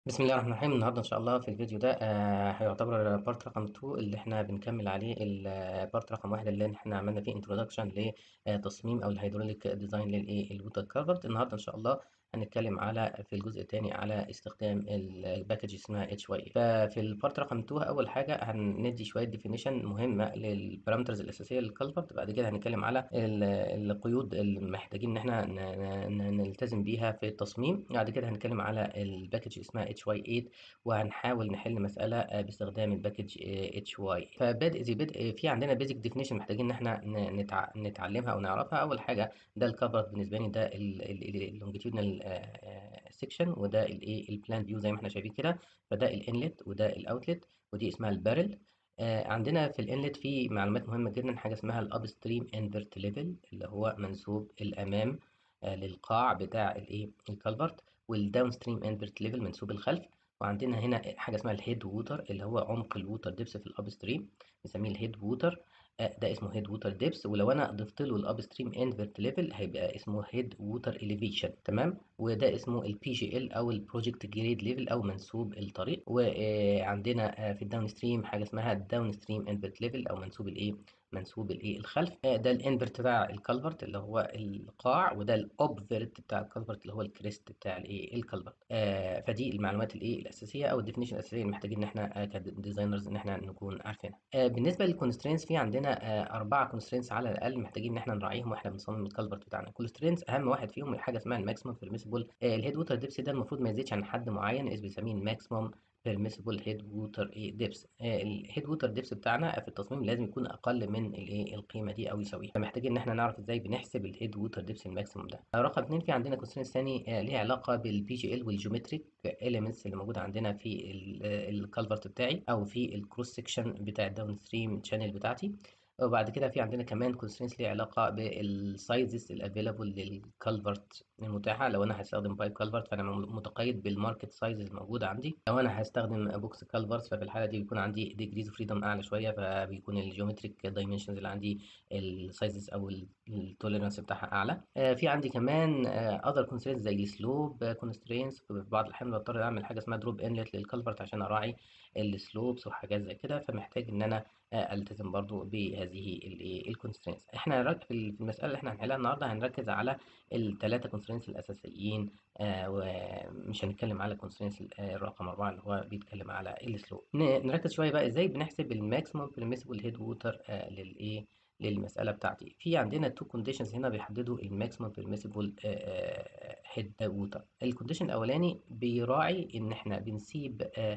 بسم الله الرحمن الرحيم النهارده ان شاء الله في الفيديو ده آه هيعتبر بارت رقم 2 اللي احنا بنكمل عليه البارت رقم واحد اللي احنا عملنا فيه انتروداكشن لتصميم او الهيدروليك ديزاين للايه الووتر كفرد النهارده ان شاء الله هنتكلم على في الجزء الثاني على استخدام الباكج اسمها اتش واي ففي البارت رقم 2 اول حاجه هندي شويه ديفينيشن مهمه للبارامترز الاساسيه للكالفرت بعد كده هنتكلم على القيود اللي محتاجين ان احنا نلتزم بيها في التصميم بعد كده هنتكلم على الباكج اسمها اتش واي 8 وهنحاول نحل مساله باستخدام الباكج اتش واي فبادئ زي بدء في عندنا بيزك ديفينيشن محتاجين ان احنا نتعلمها او نعرفها اول حاجه ده الكفر بالنسبه لي ده اللونجيتيودنال سيكشن وده الايه البلان فيو زي ما احنا شايفين كده فده الانلت وده الاوتلت ودي اسمها البارل آه عندنا في الانلت في معلومات مهمه جدا حاجه اسمها الاب ستريم انفرت ليفل اللي هو منسوب الامام آه للقاع بتاع الايه الكالفرت والداون ستريم انفرت ليفل منسوب الخلف وعندنا هنا حاجه اسمها الهيد ووتر اللي هو عمق الووتر ديبس في الاب ستريم بنسميه الهيد ووتر ده اسمه هيد ووتر ديبس ولو انا ضفت له الاب ستريم انفرت ليفل هيبقى اسمه هيد ووتر اليفيشن تمام وده اسمه البي جي ال او البروجكت جريد ليفل او منسوب الطريق وعندنا في الداون ستريم حاجه اسمها الداون ستريم انفرت ليفل او منسوب الايه منسوب الايه الخلف ده الانفرت بتاع الكالفرت اللي هو القاع وده الاوبفيرت بتاع الكالفرت اللي هو الكريست بتاع الايه الكالفرت آه فدي المعلومات الايه الاساسيه او الديفينيشن الاساسيه اللي محتاجين ان احنا كديزاينرز ان احنا نكون عارفينها آه بالنسبه للكونسترينز في عندنا آه اربعه كونسترينز على الاقل محتاجين ان احنا نراعيهم واحنا بنصمم الكالفرت بتاعنا الكونسترينز اهم واحد فيهم حاجه اسمها الماكسيمم بيرميسيبل آه الهيد ووتر ديبس ده المفروض ما يزيدش عن حد معين اسمه بنسميه الماكسيمم permissible head water depth الهيد ووتر ديبس بتاعنا في التصميم لازم يكون اقل من الايه القيمه دي او يساويها فمحتاجين ان احنا نعرف ازاي بنحسب الهيد ووتر ديبس الماكسيموم ده رقم اثنين في عندنا كونسترين ثاني ليها علاقه بالبي جي ال والجيومتريك اليمنتس اللي موجوده عندنا في الكالفرت بتاعي او في الكروس سكشن بتاع الداون ستريم شانل بتاعتي وبعد كده في عندنا كمان كونسترينس ليها علاقه بالسايزز الافيلابل للكالفرت المتاحه لو انا هستخدم بايب كالفرت فانا متقيد بالماركت سايزز الموجوده عندي لو انا هستخدم بوكس كالفرت ففي الحاله دي بيكون عندي ديجريز فريدم اعلى شويه فبيكون الجيومتريك دايمنشنز اللي عندي السايزز او التوليرانس بتاعها اعلى في عندي كمان اذر كونسترينس زي السلوب كونسترينس في بعض الاحيان بضطر اعمل حاجه اسمها دروب انلت للكالفرت عشان اراعي السلوبس وحاجات زي كده فمحتاج ان انا التزم برضو بهذه الكونسترينس احنا في المساله اللي احنا هنحلها النهارده هنركز على الثلاثه كونسترينس الاساسيين آه ومش هنتكلم على الكونسترينس الرقم أربعة اللي هو بيتكلم على السلوب نركز شويه بقى ازاي بنحسب الماكسيمم بيرميسيبل هيد ووتر آه للايه للمساله بتاعتي في عندنا تو كونديشنز هنا بيحددوا الماكسيمم بيرميسيبل هيد ووتر الكونديشن الاولاني بيراعي ان احنا بنسيب آه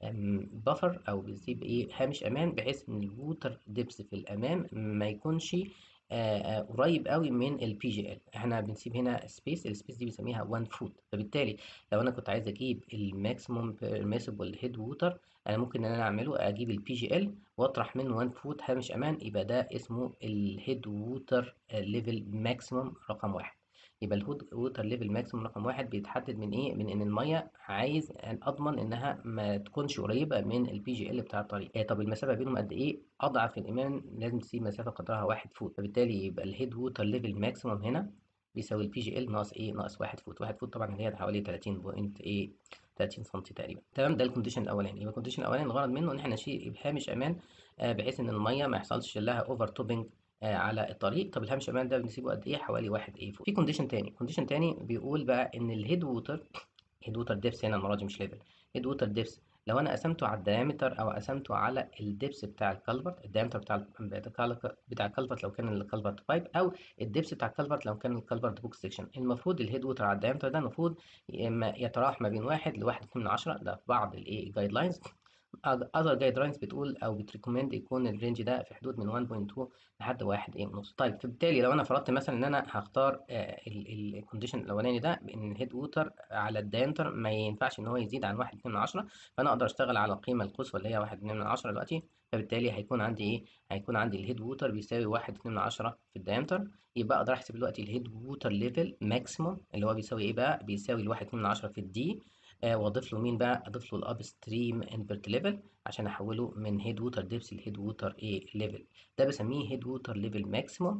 بفر او بنسيب ايه هامش امان بحيث ان الووتر ديبس في الامام ما يكونش آآ قريب قوي من البي جي ال احنا بنسيب هنا سبيس السبيس دي بنسميها 1 فوت فبالتالي لو انا كنت عايز اجيب الماكسيموم بيرميسيبل هيد ووتر انا ممكن ان انا اعمله اجيب البي جي ال واطرح منه 1 فوت هامش امان يبقى ده اسمه الهيد ووتر ليفل ماكسيموم رقم واحد يبقى الهود ووتر ليفل ماكسيموم رقم واحد بيتحدد من ايه من ان الميه عايز أن اضمن انها ما تكونش قريبه من البي جي ال بتاع الطريق إيه طب المسافه بينهم قد ايه اضعف الايمان لازم تسيب مسافه قدرها واحد فوت فبالتالي يبقى الهيد ووتر ليفل ماكسيموم هنا بيساوي البي جي ال ناقص ايه ناقص واحد فوت واحد فوت طبعا اللي هي حوالي 30 بوينت ايه 30 سم تقريبا تمام ده الكونديشن الاولاني يبقى الكونديشن الاولاني الغرض منه ان احنا نشيل هامش امان آه بحيث ان الميه ما يحصلش لها اوفر توبنج آه على الطريق طب الهامش امان ده بنسيبه قد ايه حوالي واحد ايه فوق في كونديشن تاني كونديشن تاني بيقول بقى ان الهيد ووتر هيد ووتر ديبس هنا المره دي مش ليفل هيد ووتر ديبس لو انا قسمته على الدايمتر او قسمته على الدبس بتاع الكالفرت الدايمتر بتاع بتاع الكالفرت لو كان الكالفرت بايب او الدبس بتاع الكالفرت لو كان الكالفرت بوكس سيكشن المفروض الهيد ووتر على الدايمتر ده المفروض يتراوح ما بين واحد لواحد اتنين من عشرة ده في بعض الايه جايد لاينز اذر جايد لاينز بتقول او بتريكومند يكون الرينج ده في حدود من 1.2 لحد 1 ايه ونص طيب فبالتالي لو انا فرضت مثلا ان انا هختار الكونديشن الاولاني ده ان الهيد ووتر على الدايمتر ما ينفعش ان هو يزيد عن 1 2 من 10 فانا اقدر اشتغل على القيمه القصوى اللي هي 1 2 من 10 دلوقتي فبالتالي هيكون عندي ايه هيكون عندي الهيد ووتر بيساوي 1 2 من 10 في الدايمتر يبقى اقدر احسب دلوقتي الهيد ووتر ليفل ماكسيموم اللي هو بيساوي ايه بقى بيساوي ال 1 2 من 10 في الدي آه واضيف له مين بقى اضيف له الاب ستريم انفرت ليفل عشان احوله من هيد ووتر ديبس لهيد ووتر ايه ليفل ده بسميه هيد ووتر ليفل ماكسيموم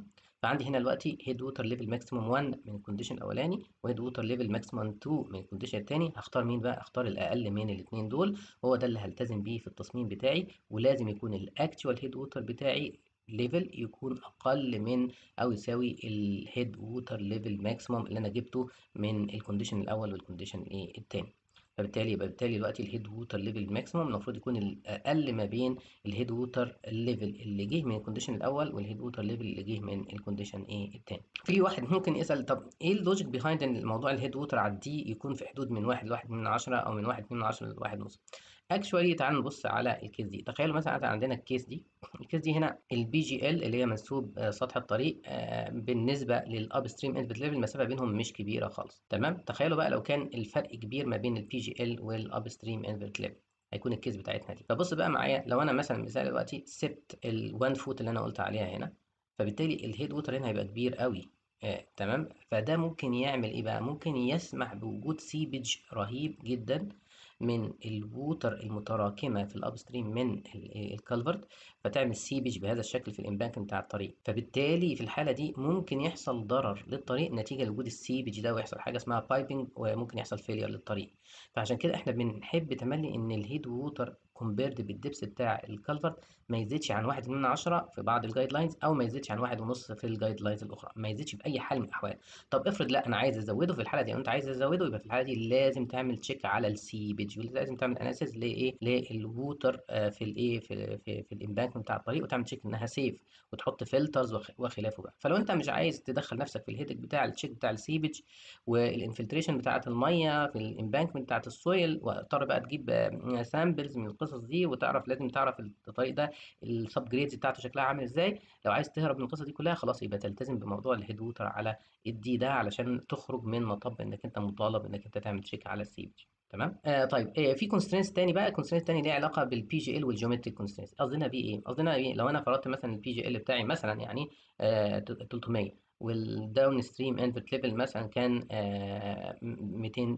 فعندي هنا دلوقتي هيد ووتر ليفل ماكسيموم 1 من الكونديشن الاولاني وهيد ووتر ليفل ماكسيموم 2 من الكونديشن الثاني هختار مين بقى اختار الاقل من الاثنين دول هو ده اللي هلتزم بيه في التصميم بتاعي ولازم يكون الاكتوال هيد ووتر بتاعي ليفل يكون اقل من او يساوي الهيد ووتر ليفل ماكسيموم اللي انا جبته من الكونديشن الاول والكونديشن ايه الثاني فبالتالي يبقى بالتالي دلوقتي الهيد ووتر ليفل ماكسيموم المفروض يكون الاقل ما بين الهيد ووتر ليفل اللي جه من الكونديشن الاول والهيد ووتر ليفل اللي جه من الكونديشن ايه الثاني في واحد ممكن يسال طب ايه اللوجيك بيهايند ان الموضوع الهيد ووتر عديه يكون في حدود من واحد لواحد من عشرة او من واحد من عشرة لواحد ونص اكشوالي تعالوا نبص على الكيس دي تخيلوا مثلا عندنا الكيس دي الكيس دي هنا البي جي ال اللي هي منسوب سطح الطريق بالنسبه للاب ستريم انفيت ليفل المسافه بينهم مش كبيره خالص تمام تخيلوا بقى لو كان الفرق كبير ما بين البي جي ال والاب ستريم انفيت ليفل هيكون الكيس بتاعتنا دي فبص بقى معايا لو انا مثلا مثال دلوقتي سبت ال1 فوت اللي انا قلت عليها هنا فبالتالي الهيد ووتر هنا هيبقى كبير قوي آه، تمام فده ممكن يعمل ايه بقى ممكن يسمح بوجود سيبج رهيب جدا من الووتر المتراكمه في الابستريم من الكالفرت فتعمل سيبج بهذا الشكل في الامبانك بتاع الطريق فبالتالي في الحاله دي ممكن يحصل ضرر للطريق نتيجه لوجود السيبج ده ويحصل حاجه اسمها بايبنج وممكن يحصل فيلير للطريق فعشان كده احنا بنحب تملي ان الهيد ووتر كومبيرد بالدبس بتاع الكالفرت ما يزيدش عن واحد من عشرة في بعض الجايد لاينز او ما يزيدش عن واحد ونص في الجايد لاينز الاخرى ما يزيدش باي حال من الاحوال طب افرض لا انا عايز ازوده في الحاله دي او انت عايز تزوده يبقى في الحاله دي لازم تعمل تشيك على السيبج ولازم تعمل اناليسيز لايه للووتر في الايه في في, في الامبانك بتاع الطريق وتعمل تشيك انها سيف وتحط فلترز وخلافه بقى فلو انت مش عايز تدخل نفسك في الهيدك بتاع التشيك بتاع السيبج والانفلتريشن بتاعه الميه في الامبانك بتاعه السويل واضطر بقى تجيب سامبلز من القصص دي وتعرف لازم تعرف الطريق ده السب جريدز بتاعته شكلها عامل ازاي لو عايز تهرب من القصه دي كلها خلاص يبقى تلتزم بموضوع الهيد ووتر على الدي ده علشان تخرج من مطب انك انت مطالب انك انت تعمل تشيك على السيبج تمام آه طيب آه في كونسترينس تاني بقى كونسترينس تاني ليه علاقه بالبي جي ال والجيومتريك كونسترينس قصدنا بيه ايه قصدنا ايه لو انا فرضت مثلا البي جي ال بتاعي مثلا يعني آه 300 والداون ستريم انفرت ليفل مثلا كان آه 200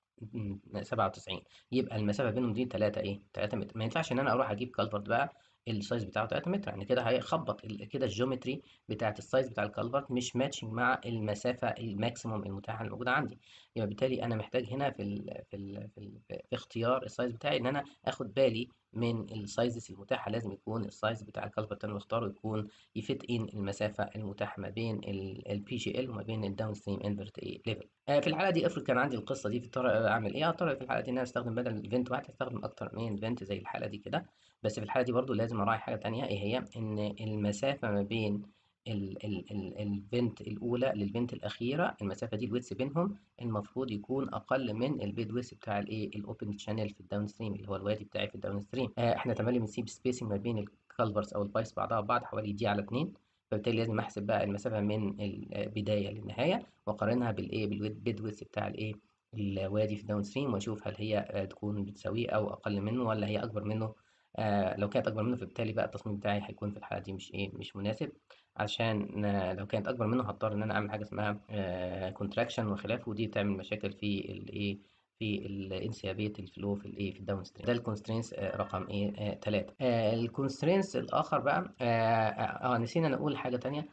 97 يبقى المسافه بينهم دي 3 ايه 3 متر ما ينفعش ان انا اروح اجيب كالفرت بقى السايز بتاعه 3 متر يعني كده هيخبط كده الجيومتري بتاعه السايز بتاع الكالفرت مش ماتشنج مع المسافه الماكسيموم المتاحه الموجوده عندي يبقى بالتالي انا محتاج هنا في ال في ال في, ال في اختيار السايز بتاعي ان انا اخد بالي من السايزز المتاحه لازم يكون السايز بتاع الكالفرت اللي انا بختاره يكون يفت ان المسافه المتاحه ما بين البي جي ال وما بين الداون ستريم انفرت اي ليفل في الحاله دي افرض كان عندي القصه دي في الطرق اعمل ايه اضطر في الحاله دي ان انا استخدم بدل فينت واحد استخدم اكتر من فينت زي الحاله دي كده بس في الحاله دي برضو لازم اراعي حاجه تانية ايه هي ان المسافه ما بين الفنت الاولى للفنت الاخيره المسافه دي الويتس بينهم المفروض يكون اقل من البيد ويتس بتاع الايه الاوبن شانل في الداون ستريم اللي هو الوادي بتاعي في الداون ستريم آه احنا تملي بنسيب سبيسنج ما بين الكالفرز او البايس بعضها ببعض حوالي دي على 2 فبالتالي لازم احسب بقى المسافه من البدايه للنهايه واقارنها بالايه بالبيد ويتس بتاع الايه الوادي في الداون ستريم واشوف هل هي تكون بتساويه او اقل منه ولا هي اكبر منه آه لو كانت اكبر منه فبالتالي بقى التصميم بتاعي هيكون في الحاله دي مش ايه مش مناسب عشان آه لو كانت اكبر منه هضطر ان انا اعمل حاجه اسمها آه كونتراكشن وخلافه ودي بتعمل مشاكل في الايه في الانسيابيه الفلو في الايه في الداون ستريم ده الكونسترينس آه رقم ايه 3 آه الكونسترينس الاخر بقى اه, آه, آه نسينا نقول حاجه تانية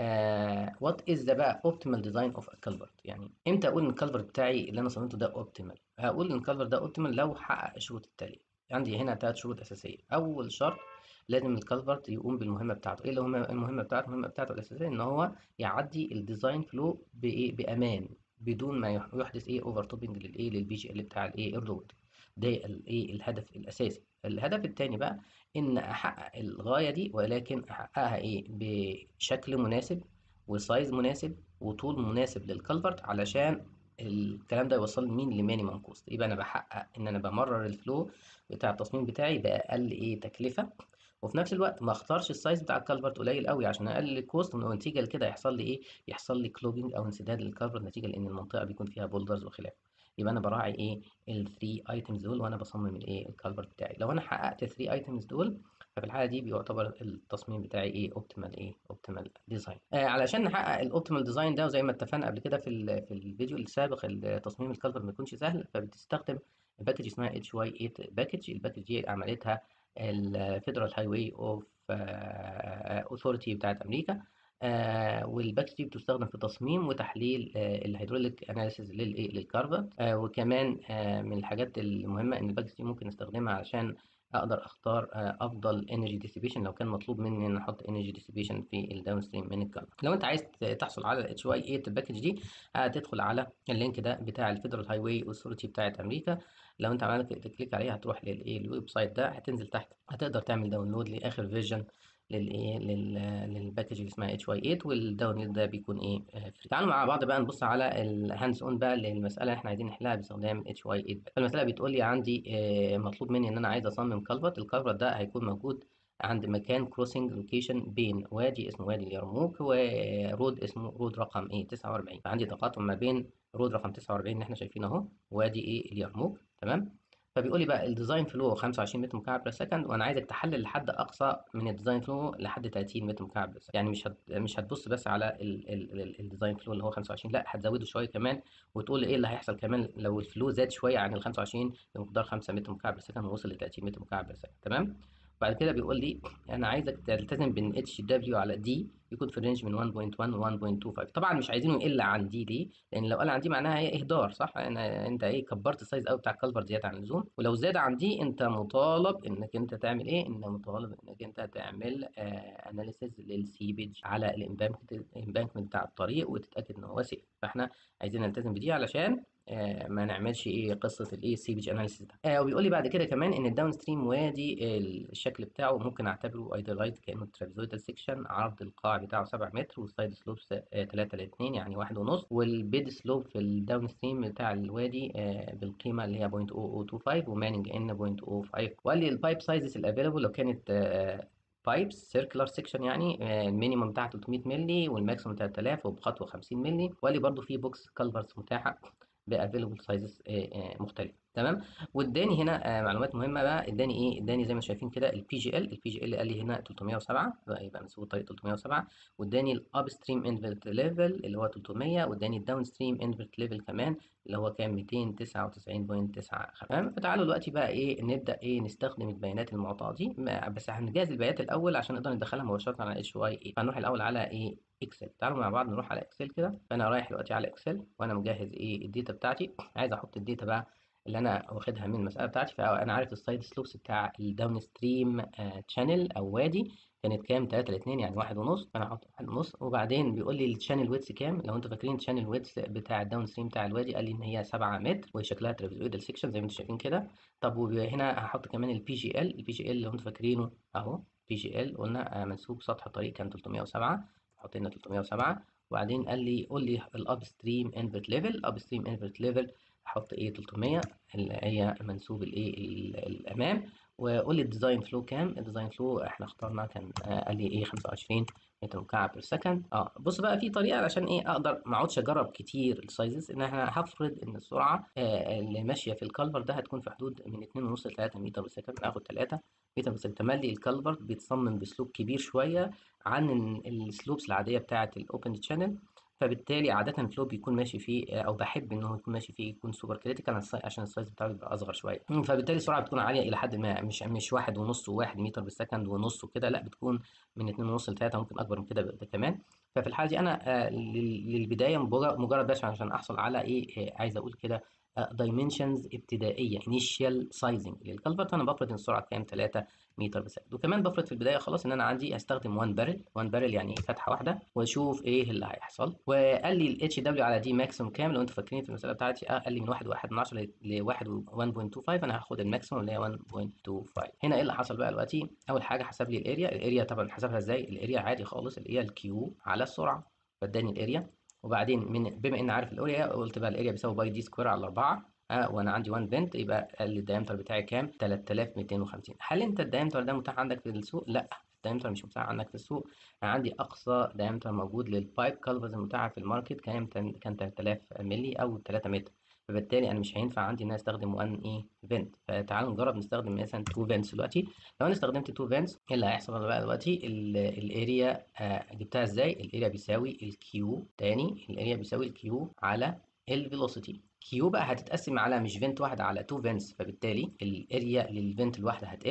وات از ذا بقى اوبتيمال ديزاين اوف كالفرت يعني امتى اقول ان الكالفرت بتاعي اللي انا صممته ده اوبتيمال هقول ان الكالفرت ده اوبتيمال لو حقق الشروط التاليه عندي هنا ثلاث شروط اساسيه اول شرط لازم الكالفرت يقوم بالمهمه بتاعته ايه اللي هم المهمه بتاعته المهمه بتاعته الاساسيه ان هو يعدي الديزاين فلو بايه بامان بدون ما يحدث ايه اوفر توبنج للايه للبي جي ال بتاع الايه الرود ده الايه الهدف الاساسي الهدف الثاني بقى ان احقق الغايه دي ولكن احققها ايه بشكل مناسب وسايز مناسب وطول مناسب للكالفرت علشان الكلام ده يوصل مين لمينيمم كوست يبقى انا بحقق ان انا بمرر الفلو بتاع التصميم بتاعي باقل ايه تكلفه وفي نفس الوقت ما اختارش السايز بتاع الكالفرت قليل قوي عشان اقلل الكوست ونتيجه لكده يحصل لي ايه يحصل لي كلوبينج او انسداد للكالفرت نتيجه لان المنطقه بيكون فيها بولدرز وخلافه يبقى انا براعي ايه الثري ايتمز دول وانا بصمم الايه الكالفرت بتاعي لو انا حققت الثري ايتمز دول ففي الحاله دي بيعتبر التصميم بتاعي ايه اوبتيمال ايه اوبتيمال ديزاين آه علشان نحقق الاوبتيمال ديزاين ده وزي ما اتفقنا قبل كده في في الفيديو السابق تصميم الكالفر ما يكونش سهل فبتستخدم باكج اسمها اتش واي 8 باكج الباكج دي عملتها الفيدرال هاي واي اوف اوثورتي بتاعت امريكا آه والباكج دي بتستخدم في تصميم وتحليل آه الهيدروليك اناليسيز للايه للكارفا آه وكمان آه من الحاجات المهمه ان الباكج دي ممكن نستخدمها علشان اقدر اختار آه افضل انرجي ديسيبيشن لو كان مطلوب مني ان احط انرجي ديسيبيشن في الداون ستريم من الكارفا لو انت عايز تحصل على الاتش واي 8 الباكج دي هتدخل على اللينك ده بتاع الفيدرال هاي واي اوثورتي بتاعت امريكا لو انت عملت تكليك عليه هتروح للايه الويب سايت ده هتنزل تحت هتقدر تعمل داونلود لاخر فيرجن للايه للباكج اللي اسمها اتش واي 8 والداونلود ده بيكون ايه فري تعالوا مع بعض بقى نبص على الهاندز اون بقى للمساله اللي احنا عايزين نحلها باستخدام اتش واي 8 فالمساله بتقول لي عندي مطلوب مني ان انا عايز اصمم كالفرت الكالفرت ده هيكون موجود عند مكان كروسنج لوكيشن بين وادي اسمه وادي اليرموك ورود اسمه رود رقم ايه 49 فعندي تقاطع ما بين رود رقم 49 اللي احنا شايفينه اهو وادي ايه اليرموك تمام فبيقول لي بقى الديزاين فلو 25 متر مكعب بير سكند وانا عايزك تحلل لحد اقصى من الديزاين فلو لحد 30 متر مكعب بير سكند يعني مش هت... مش هتبص بس على الديزاين فلو اللي هو 25 لا هتزوده شويه كمان وتقول لي ايه اللي هيحصل كمان لو الفلو زاد شويه عن ال 25 بمقدار 5 متر مكعب بير سكند ووصل ل 30 متر مكعب بير سكند تمام بعد كده بيقول لي انا عايزك تلتزم بان اتش دبليو على دي يكون في الرينج من 1.1 و 1.25 طبعا مش عايزينه يقل عن دي ليه لان لو قل عن دي معناها هي اهدار صح أنا انت ايه كبرت السايز قوي بتاع الكالفر زياده عن اللزوم ولو زاد عن دي انت مطالب انك انت تعمل ايه انت مطالب انك انت تعمل اناليسيز للسيبج على الامبانكمنت بتاع الطريق وتتاكد ان هو سيف فاحنا عايزين نلتزم بدي علشان آه ما نعملش ايه قصه الايه سيبج اناليسيس ده آه وبيقول لي بعد كده كمان ان الداون ستريم وادي الشكل بتاعه ممكن اعتبره ايدلايت كانه ترابيزويدال سيكشن عرض القاع بتاعه 7 متر والسايد سلوبس 3 ل 2 يعني واحد ونص والبيد سلوب في الداون ستريم بتاع الوادي آه بالقيمه اللي هي 0.0025 وماننج ان 0.05 وقال لي البايب سايزز الافيلبل لو كانت آه بايبس سيركلر سيكشن يعني المينيمم بتاع 300 مللي والماكسيموم 3000 وبخطوه 50 مللي وقال لي برده في بوكس كالفرز متاحه بافيلبل سايزز مختلفه تمام واداني هنا معلومات مهمه بقى اداني ايه اداني زي ما شايفين كده البي جي ال البي جي ال قال لي هنا 307 يبقى مسؤول طريق 307 واداني الاب ستريم انفرت ليفل اللي هو 300 واداني الداون ستريم انفرت ليفل كمان اللي هو كان 299.9 تمام فتعالوا دلوقتي بقى ايه نبدا ايه نستخدم البيانات المعطاه دي بس هنجهز البيانات الاول عشان نقدر ندخلها مباشره على اتش واي اي فهنروح الاول على ايه اكسل تعالوا مع بعض نروح على اكسل كده فانا رايح دلوقتي على اكسل وانا مجهز ايه الداتا بتاعتي عايز احط الداتا بقى اللي انا واخدها من المساله بتاعتي فانا عارف السايد سلوبس بتاع الداون ستريم تشانل او وادي كانت كام 3 ل 2 يعني واحد ونص فانا هحط واحد ونص وبعدين بيقول لي الشانل ويدث كام لو انتوا فاكرين الشانل ويدث بتاع الداون ستريم بتاع الوادي قال لي ان هي 7 متر وشكلها ترابيزويدال سيكشن زي ما انتوا شايفين كده طب وهنا هحط كمان البي جي ال البي جي ال لو انتوا فاكرينه اهو بي جي ال قلنا منسوب سطح الطريق كان 307 حط لنا 307 وبعدين قال لي قول لي الاب ستريم انفرت ليفل الاب ستريم انفرت ليفل احط ايه 300 اللي هي منسوب الايه الامام وقول لي الديزاين فلو كام الديزاين فلو احنا اخترنا كان آه قال لي ايه 25 متر مكعب بير سكند اه بص بقى في طريقه علشان ايه اقدر ما اقعدش اجرب كتير السايزز ان احنا هفرض ان السرعه آه اللي ماشيه في الكالفر ده هتكون في حدود من 2.5 ل 3 متر بير سكند اخد 3 متر بير سكند تملي الكالفر بيتصمم بسلوب كبير شويه عن السلوبس العاديه بتاعه الاوبن تشانل فبالتالي عادة الفلو بيكون ماشي فيه أو بحب إن هو يكون ماشي فيه يكون سوبر كريتيكال عشان السايز بتاعه يبقى أصغر شوية فبالتالي السرعة بتكون عالية إلى حد ما مش مش واحد ونص وواحد متر بالسكند ونص وكده لا بتكون من اتنين ونص لتلاتة ممكن أكبر من كده كمان ففي الحالة دي أنا للبداية مجرد بس عشان أحصل على إيه عايز أقول كده دايمنشنز ابتدائيه انيشال سايزنج للكالفرت انا بفرض ان السرعه كام 3 متر بير سكند وكمان بفرض في البدايه خلاص ان انا عندي هستخدم 1 بارل 1 بارل يعني فتحه واحده واشوف ايه اللي هيحصل وقال لي الاتش دبليو على دي ماكسيموم كام لو انتوا فاكرين في المساله بتاعتي قال لي من 1 1 من 10 ل 1 1.25 انا هاخد الماكسيموم اللي هي 1.25 هنا ايه اللي حصل بقى دلوقتي اول حاجه حسب لي الاريا الاريا طبعا حسبها ازاي الاريا عادي خالص اللي هي الكيو على السرعه فاداني الاريا وبعدين من بما ان عارف الاريا قلت بقى الاريا بيساوي باي دي سكوير على 4 آه وانا عندي 1 بنت يبقى الدايمتر بتاعي كام 3250 هل انت الدايمتر ده متاح عندك في السوق لا الدايمتر مش متاح عندك في السوق انا عندي اقصى دايمتر موجود للبايب كالفرز المتاحه في الماركت كان كان 3000 مللي او 3 متر فبالتالي انا مش هينفع عندي ان انا استخدم 1 ايه فنت فتعالوا نجرب نستخدم مثلا 2 فنتس دلوقتي لو انا استخدمت 2 فنتس ايه اللي هيحصل بقى دلوقتي الاريا آه جبتها ازاي الاريا بيساوي الكيو تاني الاريا بيساوي الكيو على الفيلوسيتي كيو بقى هتتقسم على مش فنت واحده على تو فنتس فبالتالي الاريا للفنت الواحده هتقل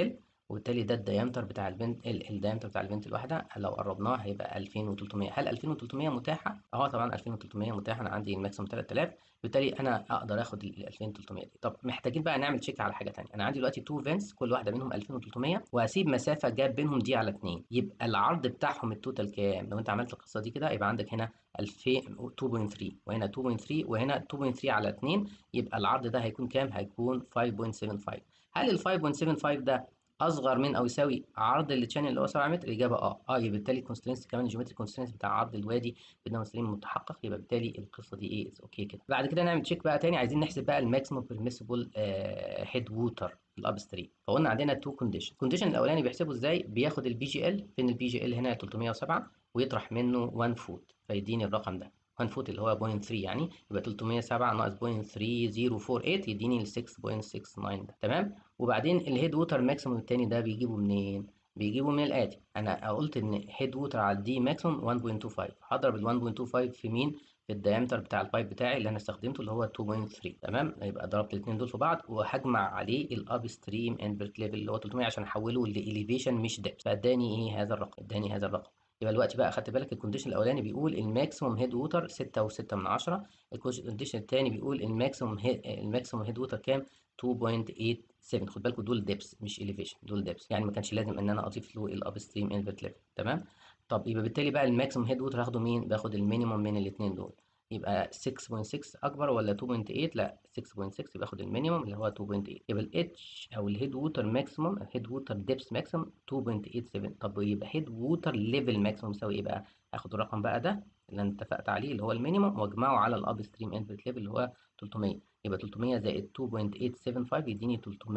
وبالتالي ده الديامتر بتاع البنت الديامتر بتاع البنت الواحده لو قربناه هيبقى 2300 هل 2300 متاحه اه طبعا 2300 متاحه انا عندي الماكسيموم 3000 بالتالي انا اقدر اخد ال 2300 دي طب محتاجين بقى نعمل تشيك على حاجه ثانيه انا عندي دلوقتي تو فينس كل واحده منهم 2300 وهسيب مسافه جاب بينهم دي على 2 يبقى العرض بتاعهم التوتال كام لو انت عملت القصه دي كده يبقى عندك هنا 2000 2.3 وهنا 2.3 وهنا 2.3 على 2 يبقى العرض ده هيكون كام هيكون 5.75 هل ال 5.75 ده اصغر من او يساوي عرض التشانل اللي هو 7 متر الاجابه اه اه يبقى بالتالي الكونسترينس كمان الجيومتري كونسترينس بتاع عرض الوادي بدنا سليم متحقق يبقى بالتالي القصه دي ايه اوكي كده بعد كده نعمل تشيك بقى تاني عايزين نحسب بقى الماكسيموم بيرميسيبل هيد ووتر الاب ستريم فقلنا عندنا تو كونديشن الكونديشن الاولاني بيحسبه ازاي بياخد البي جي ال فين البي جي ال هنا 307 ويطرح منه 1 فوت فيديني الرقم ده 1 فوت اللي هو 0.3 يعني يبقى 307 ناقص 0.3048 يديني ال 6.69 ده تمام وبعدين الهيد ووتر ماكسيموم التاني ده بيجيبه منين؟ بيجيبه من الاتي انا قلت ان هيد ووتر على الدي ماكسيموم 1.25 هضرب ال 1.25 في مين؟ في الدايمتر بتاع البايب بتاعي اللي انا استخدمته اللي هو 2.3 تمام يبقى ضربت الاثنين دول في بعض وهجمع عليه الاب ستريم انفرت ليفل اللي هو 300 عشان احوله لإليفيشن مش ديبث فاداني ايه هذا الرقم اداني هذا الرقم يبقى دلوقتي بقى خدت بالك الكونديشن الاولاني بيقول الماكسيموم هيد ووتر 6.6 من 10 الكونديشن الثاني بيقول الماكسيموم هيد الماكسيموم هيد ووتر كام 2.87 خد بالكم دول ديبس مش اليفيشن دول ديبس يعني ما كانش لازم ان انا اضيف له الاب ستريم انفرت ليفل تمام طب يبقى بالتالي بقى الماكسيموم هيد ووتر هاخده مين باخد المينيموم من الاثنين دول يبقى 6.6 اكبر ولا 2.8 لا 6.6 يبقى اخد المينيموم اللي هو 2.8 يبقى الاتش او الهيد ووتر ماكسيموم الهيد ووتر ديبس ماكسيموم 2.87 طب يبقى هيد ووتر ليفل ماكسيموم يساوي ايه بقى هاخد الرقم بقى ده اللي انا اتفقت عليه اللي هو المينيموم واجمعه على الاب ستريم انفرت ليفل اللي هو 300 يبقى 300 زائد 2.875 يديني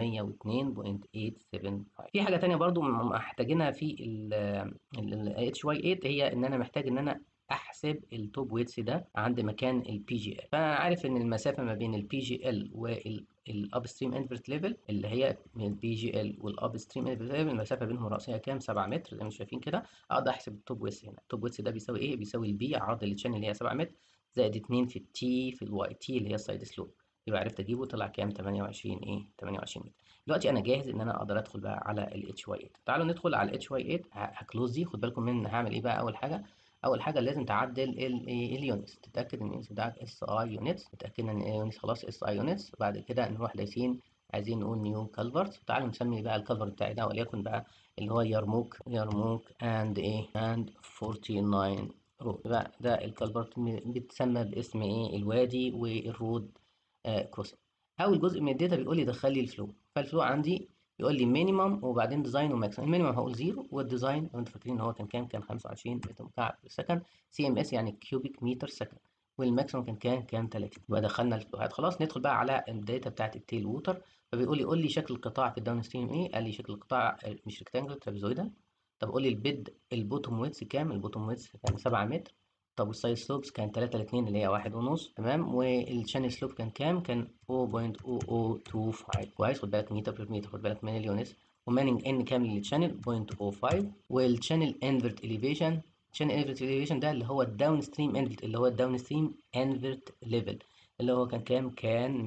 302.875 في حاجه ثانيه برضو محتاجينها في ال اتش واي 8 هي ان انا محتاج ان انا احسب التوب ويتس ده عند مكان البي جي ال فانا عارف ان المسافه ما بين البي جي ال والاب ستريم انفرت ليفل اللي هي من البي جي ال والاب ستريم انفرت ليفل المسافه بينهم راسيه كام 7 متر زي ما شايفين كده اقدر احسب التوب ويتس هنا التوب ويتس ده بيساوي ايه بيساوي البي عرض التشانل اللي هي 7 متر زائد 2 في التي في الواي تي اللي هي السايد سلوب يبقى عرفت اجيبه طلع كام 28 ايه 28 متر دلوقتي انا جاهز ان انا اقدر ادخل بقى على الاتش واي 8 تعالوا ندخل على الاتش واي 8 هكلوز دي خد بالكم من هعمل ايه بقى اول حاجه اول حاجه لازم تعدل اليونتس تتاكد ان اليونتس بتاعك اس اي يونتس تتاكد ان اليونتس خلاص اس اي يونتس بعد كده نروح دايسين عايزين نقول نيو كالفرت تعالوا نسمي بقى الكالفرت بتاعي ده وليكن بقى اللي هو يرموك يرموك اند ايه اند 49 رود بقى ده الكالفرت بيتسمى باسم ايه الوادي والرود آه كروسنج اول جزء من الداتا بيقول لي دخل لي الفلو فالفلو عندي يقول لي مينيمم وبعدين ديزاين وماكسيمم المينيمم هقول زيرو والديزاين لو انتوا فاكرين ان هو كان كام كان 25 متر مكعب في السكند سي ام اس يعني كيوبيك متر سكند والماكسيمم كان كام كان 30 يبقى دخلنا الفلوهات خلاص ندخل بقى على الداتا بتاعت التيل ووتر فبيقول لي قول لي شكل القطاع في الداون ستريم ايه قال لي شكل القطاع مش ريكتانجل ترابيزويدال طب قول لي البيد البوتوم ويتس كام البوتوم ويتس كان 7 متر طب والسايد سلوبس كان 3 ل 2 اللي هي واحد ونص تمام والشانل سلوب كان كام كان 0.0025 كويس خد بالك متر بير متر خد بالك من اليونتس ومانينج ان كام للشانل 0.05 والشانل انفرت اليفيشن شانل انفرت اليفيشن ده اللي هو الداون ستريم انفرت اللي هو الداون ستريم انفرت ليفل اللي هو كان كام كان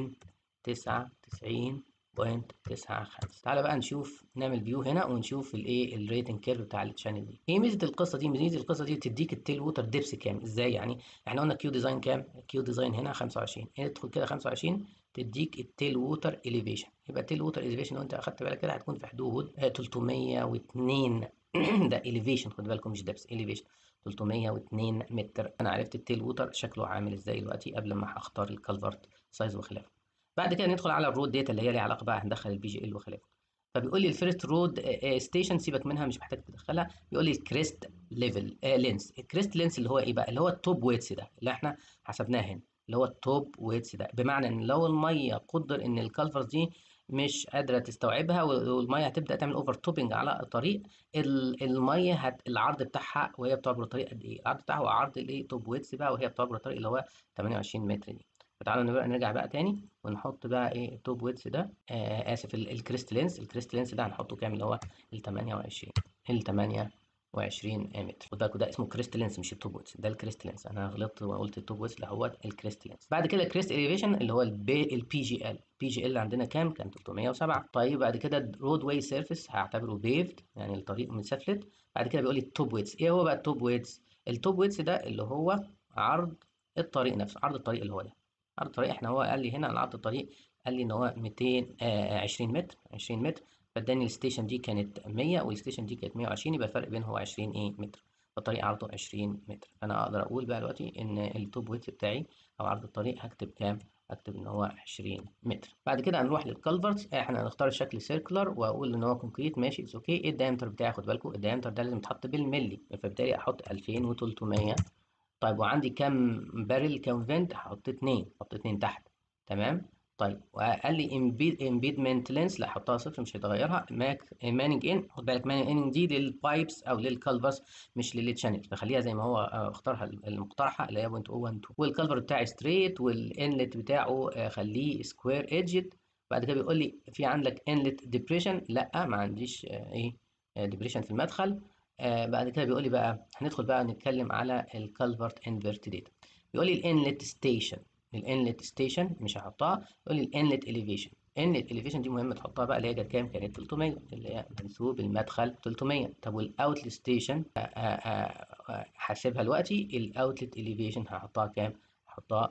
299 بوينت تسعة خمسة تعالى بقى نشوف نعمل فيو هنا ونشوف الايه الريتنج كيرف بتاع الشانل دي هي ميزه القصه دي ميزه القصه دي تديك التيل ووتر ديبس كام ازاي يعني احنا قلنا كيو ديزاين كام كيو ديزاين هنا 25 ادخل كده 25 تديك التيل ووتر اليفيشن يبقى التيل ووتر اليفيشن لو انت اخدت بالك كده هتكون في حدود 302 ده اليفيشن خد بالكم مش ديبس اليفيشن 302 متر انا عرفت التيل ووتر شكله عامل ازاي دلوقتي قبل ما اختار الكالفرت سايز وخلافه بعد كده ندخل على الرود داتا اللي هي ليها علاقه بقى هندخل البي جي ال وخلافه فبيقول لي الفيرست رود ستيشن سيبك منها مش محتاج تدخلها بيقول لي الكريست ليفل لينس الكريست لينس اللي هو ايه بقى اللي هو التوب ويتس ده اللي احنا حسبناه هنا اللي هو التوب ويتس ده بمعنى ان لو الميه قدر ان الكالفرز دي مش قادره تستوعبها والميه هتبدا تعمل اوفر توبنج على الطريق الميه هت... العرض بتاعها وهي بتعبر الطريق قد ايه العرض بتاعها هو عرض الايه توب ويتس بقى وهي بتعبر الطريق اللي هو 28 متر دي فتعالوا بقى نرجع بقى تاني ونحط بقى ايه التوب ويتس ده آه اسف الكريست لينس الكريست لينس ده هنحطه كام اللي هو ال 28 ال متر خد بالك ده اسمه كريست لينس مش التوب ويتس ده الكريست لينس انا غلطت وقلت التوب ويتس اللي هو الكريست لينس بعد كده الكريست اليفيشن اللي هو البي البي جي ال البي جي ال عندنا كام كان 307 طيب بعد كده رود واي سيرفيس هعتبره بيفد يعني الطريق مسفلت بعد كده بيقول لي التوب ويتس ايه هو بقى التوب ويتس التوب ويتس ده اللي هو عرض الطريق نفسه عرض الطريق اللي هو ده عرض الطريق احنا هو قال لي هنا على عرض الطريق قال لي ان هو 220 متر 20 متر فاداني الستيشن دي كانت 100 والستيشن دي كانت 120 يبقى الفرق بينهم هو 20 ايه متر فالطريق عرضه 20 متر فانا اقدر اقول بقى دلوقتي ان التوب ويت بتاعي او عرض الطريق هكتب كام هكتب ان هو 20 متر بعد كده هنروح للكالفرتس احنا هنختار الشكل سيركلر واقول ان هو كونكريت ماشي اتس اوكي ايه الدايمتر بتاعي خد بالكم الدايمتر ده لازم يتحط بالملي فبالتالي احط 2300 طيب وعندي كام بارل كام فنت هحط اتنين احط اتنين تحت تمام طيب وقال لي امبيد امبيدمنت لينس لا احطها صفر مش هيتغيرها ماك مانج ان خد بالك مانج ان دي للبايبس او للكالفرز مش للتشانل فخليها زي ما هو اختارها المقترحه اللي هي 0.012 والكالفر بتاعي ستريت والانلت بتاعه خليه سكوير ايدجد بعد كده بيقول لي في عندك انلت ديبريشن لا ما عنديش ايه ديبريشن في المدخل آه بعد كده بيقول لي بقى هندخل بقى نتكلم على الكالفرت انفرت داتا بيقول لي الانلت ستيشن الانلت ستيشن مش هحطها يقول لي الانلت اليفيشن الانلت اليفيشن دي مهمه تحطها بقى اللي هي كانت كام كانت 300 اللي هي منسوب المدخل 300 طب والاوتلت ستيشن هحسبها دلوقتي الاوتلت اليفيشن هحطها كام هحطها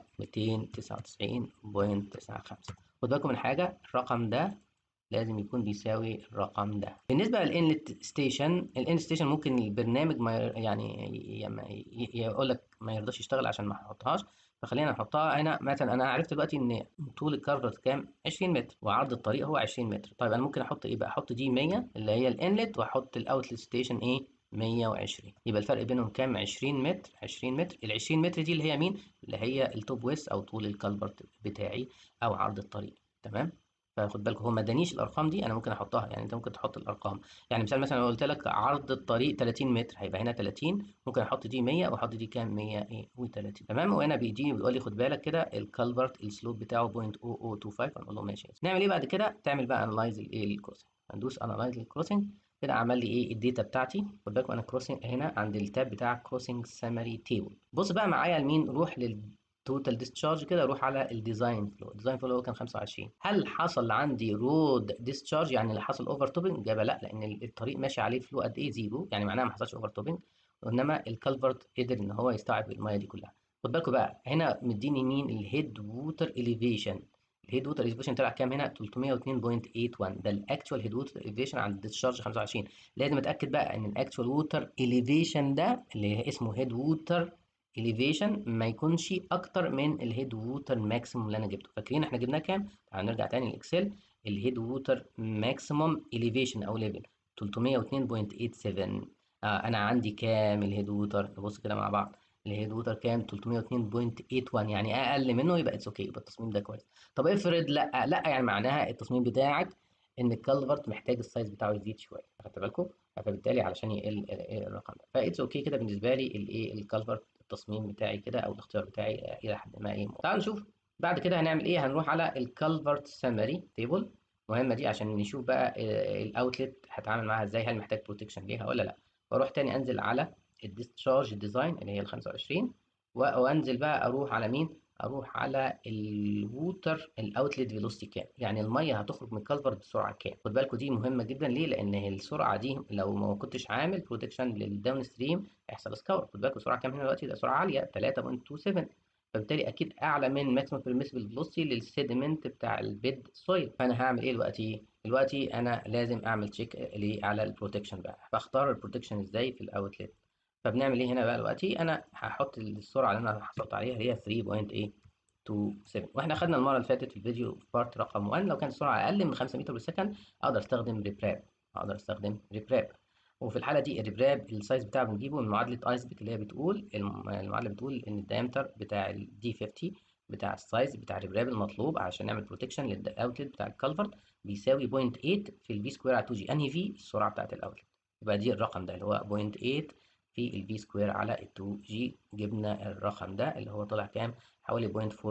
299.95 خد بالكم من حاجه الرقم ده لازم يكون بيساوي الرقم ده بالنسبه للانلت ستيشن الانلت ستيشن ممكن البرنامج ما يعني يقول لك ما يرضاش يشتغل عشان ما احطهاش فخلينا نحطها هنا مثلا انا عرفت دلوقتي ان طول الكارفرت كام 20 متر وعرض الطريق هو 20 متر طيب انا ممكن احط ايه بقى احط دي 100 اللي هي الانلت واحط الاوتلت ستيشن ايه 120 يبقى الفرق بينهم كام 20 متر 20 متر ال 20 متر دي اللي هي مين اللي هي التوب ويست او طول الكالفرت بتاعي او عرض الطريق تمام فخد بالك هو ما ادانيش الارقام دي انا ممكن احطها يعني انت ممكن تحط الارقام يعني مثال مثلا لو قلت لك عرض الطريق 30 متر هيبقى هنا 30 ممكن احط دي 100 واحط دي كام 130 تمام وهنا بيديني بيقول لي خد بالك كده الكالفرت السلوب بتاعه 0.0025 هنقول له ماشي نعمل ايه بعد كده تعمل بقى انلايز الايه الكروسنج هندوس انلايز الكروسنج كده عمل لي ايه الداتا بتاعتي خد بالك انا كروسنج هنا عند التاب بتاع كروسنج سمري تيبل بص بقى معايا لمين روح لل توتال ديسشارج كده اروح على الديزاين فلو الديزاين فلو كان 25 هل حصل عندي رود ديسشارج يعني اللي حصل اوفر توبنج اجابه لا لان الطريق ماشي عليه فلو قد ايه زيرو يعني معناها ما حصلش اوفر توبنج وانما الكالفرت قدر ان هو يستوعب الميه دي كلها خد بالكم بقى هنا مديني مين الهيد ووتر اليفيشن الهيد ووتر اليفيشن طلع كام هنا 302.81 ده الاكتوال هيد ووتر اليفيشن عند الديسشارج 25 لازم اتاكد بقى ان الاكتوال ووتر اليفيشن ده اللي اسمه هيد ووتر elevation ما يكونش اكتر من الهيد ووتر ماكسيموم اللي انا جبته فاكرين احنا جبناه كام تعالوا نرجع تاني للاكسل الهيد ووتر ماكسيموم elevation او ليفل 302.87 آه انا عندي كام الهيد ووتر نبص كده مع بعض الهيد ووتر كام 302.81 يعني اقل منه يبقى اتس اوكي يبقى التصميم ده كويس طب افرض لا لا يعني معناها التصميم بتاعك ان الكالفرت محتاج السايز بتاعه يزيد شويه خدت بالكم فبالتالي علشان يقل الرقم ده فاتس اوكي كده بالنسبه لي الايه الكالفرت التصميم بتاعي كده او الاختيار بتاعي الى حد ما ايه تعالوا نشوف بعد كده هنعمل ايه هنروح على الكالفرت سمري تيبل مهمه دي عشان نشوف بقى الاوتلت هتعامل معاها ازاي هل محتاج بروتكشن ليها ولا لا واروح تاني انزل على الديسشارج ديزاين اللي هي ال 25 وانزل بقى اروح على مين اروح على الووتر الاوتلت فيلوسيتي كام يعني الميه هتخرج من الكالفرت بسرعه كام خد بالكم دي مهمه جدا ليه لان السرعه دي لو ما كنتش عامل بروتكشن للداون ستريم هيحصل سكور خد بالكم السرعه كام هنا دلوقتي ده سرعه عاليه 3.27 فبالتالي اكيد اعلى من ماكسيمم بيرميسبل فيلوسيتي للسيدمنت بتاع البيد سويل فانا هعمل ايه دلوقتي دلوقتي انا لازم اعمل تشيك على البروتكشن بقى بختار البروتكشن ازاي في الاوتلت فبنعمل ايه هنا بقى دلوقتي انا هحط السرعه اللي انا حصلت عليها هي 3.827 واحنا خدنا المره اللي فاتت في الفيديو في بارت رقم 1 لو كانت السرعه اقل من 5 متر بالسكند اقدر استخدم ريبراب اقدر استخدم ريبراب وفي الحاله دي الريبراب السايز بتاعه بنجيبه من معادله ايسبك اللي هي بتقول المعادله بتقول ان الدايمتر بتاع الدي 50 بتاع السايز بتاع الريبراب المطلوب عشان نعمل بروتكشن للاوتلت بتاع الكالفرت بيساوي 0.8 في الفي سكوير على 2 جي انهي في السرعه بتاعت الاوتلت يبقى دي الرقم ده اللي هو 0.8 في الفي سكوير على ال 2 جي جبنا الرقم ده اللي هو طلع كام حوالي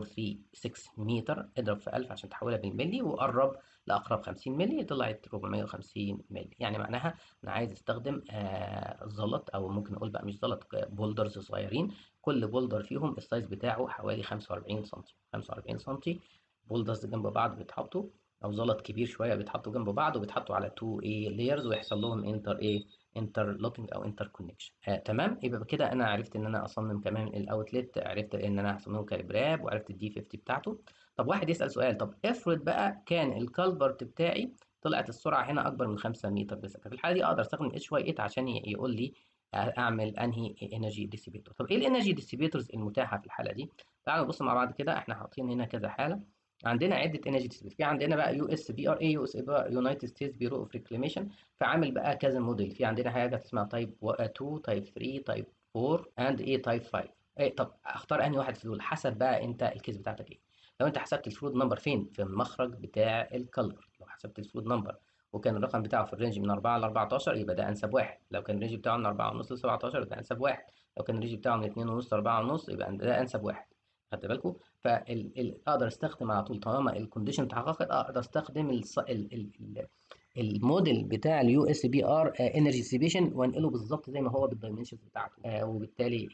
0.436 متر اضرب في 1000 عشان تحولها بالملي وقرب لاقرب 50 ملي طلعت 450 ملي يعني معناها انا عايز استخدم آه زلط او ممكن اقول بقى مش زلط بولدرز صغيرين كل بولدر فيهم السايز بتاعه حوالي 45 سم 45 سم بولدرز جنب بعض بيتحطوا او زلط كبير شويه بيتحطوا جنب بعض وبيتحطوا على 2 ايه لايرز ويحصل لهم انتر ايه انتر لوكينج او انتر كونكشن آه تمام يبقى كده انا عرفت ان انا اصمم كمان الاوتلت عرفت ان انا هصممه كالبراب وعرفت الدي 50 بتاعته طب واحد يسال سؤال طب افرض بقى كان الكالفرت بتاعي طلعت السرعه هنا اكبر من 5 متر بس في الحاله دي اقدر استخدم اتش واي 8 عشان يقول لي اعمل انهي انرجي ديسيبيتور طب ايه الانرجي ديسيبيتورز المتاحه في الحاله دي تعالوا نبص مع بعض كده احنا حاطين هنا كذا حاله عندنا عده انرجي ديسيبيتور في عندنا بقى يو اس بي ار اي يو اس بي يونايتد ستيتس بيرو اوف ريكليميشن فعامل بقى كذا موديل في عندنا حاجه اسمها تايب 2 تايب 3 تايب 4 اند ايه تايب 5 ايه طب اختار انهي واحد في دول حسب بقى انت الكيس بتاعتك ايه لو انت حسبت الفلود نمبر فين في المخرج بتاع الكالفر لو حسبت الفلود نمبر وكان الرقم بتاعه في الرينج من 4 ل 14 يبقى ده انسب واحد لو كان الرينج بتاعه من 4 ونص ل 17 يبقى انسب واحد لو كان الرينج بتاعه من 2 ونص ل 4 ونص يبقى ده انسب واحد خدت بالكم فاقدر استخدم على طول طالما الكونديشن اتحققت اقدر استخدم الص... ال... ال... ال... الموديل بتاع اليو اس بي ار انرجي ديسيبيشن وانقله بالظبط زي ما هو بالدايمنشنز بتاعته آه وبالتالي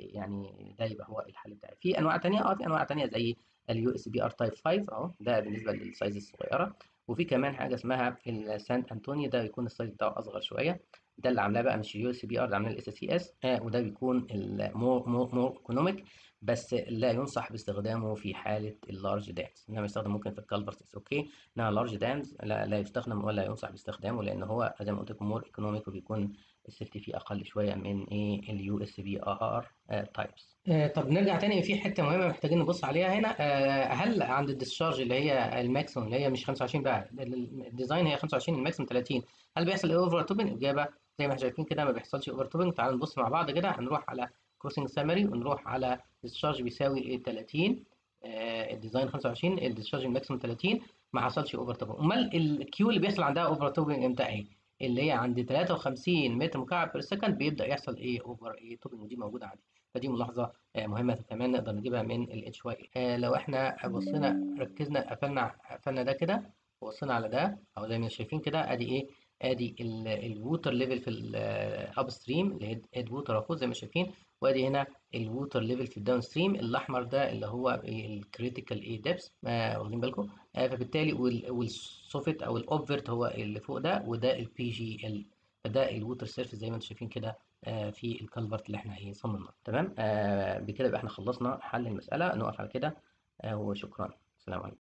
يعني ده يبقى هو الحل بتاعي في انواع ثانيه اه في انواع ثانيه زي اليو اس بي ار تايب 5 اهو ده بالنسبه للسايز الصغيره وفي كمان حاجه اسمها السان انطونيو ده بيكون السايز بتاعه اصغر شويه ده اللي عاملاه بقى مش اليو اس بي ار ده عاملاه الاس سي اس وده بيكون المور مور مور ايكونوميك بس لا ينصح باستخدامه في حاله اللارج دامز انما يستخدم ممكن في الكالفرتس اوكي انما لارج دامز لا, لا يستخدم ولا ينصح باستخدامه لان هو زي ما قلت لكم مور ايكونوميك وبيكون السيفتي فيه اقل شويه من ايه اليو اس بي ار تايبس طب نرجع تاني في حته مهمه محتاجين نبص عليها هنا آه هل عند الديسشارج اللي هي الماكسيموم اللي هي مش 25 بقى الديزاين هي 25 الماكسيموم 30 هل بيحصل اوفر توبنج اجابه زي ما احنا شايفين كده ما بيحصلش اوفر توبنج تعالوا نبص مع بعض كده هنروح على كروسنج سامري ونروح على ديسشارج بيساوي ايه 30 آه الديزاين 25 الديسشارج الماكسيموم 30 ما حصلش اوفر توبنج امال الكيو اللي بيحصل عندها اوفر توبنج امتى اهي اللي هي عند 53 متر مكعب بير سكند بيبدا يحصل ايه اوفر ايه توبنج ودي موجوده عندي فدي ملاحظه آه مهمه كمان نقدر نجيبها من الاتش واي آه لو احنا بصينا ركزنا قفلنا قفلنا ده كده وبصينا على ده او زي ما شايفين كده ادي ايه ادي الووتر ليفل في الاب ستريم اللي هي هيد ووتر اهو زي ما شايفين وادي هنا الووتر ليفل في الداون ستريم الاحمر ده اللي هو الكريتيكال ايه ديبس واخدين بالكم آه فبالتالي والسوفت او الاوفرت هو اللي فوق ده وده البي جي ال فده الووتر سيرفيس زي ما انتم شايفين كده آه في الكالفرت اللي احنا ايه صممناه تمام آه بكده يبقى احنا خلصنا حل المساله نقف على كده آه وشكرا السلام عليكم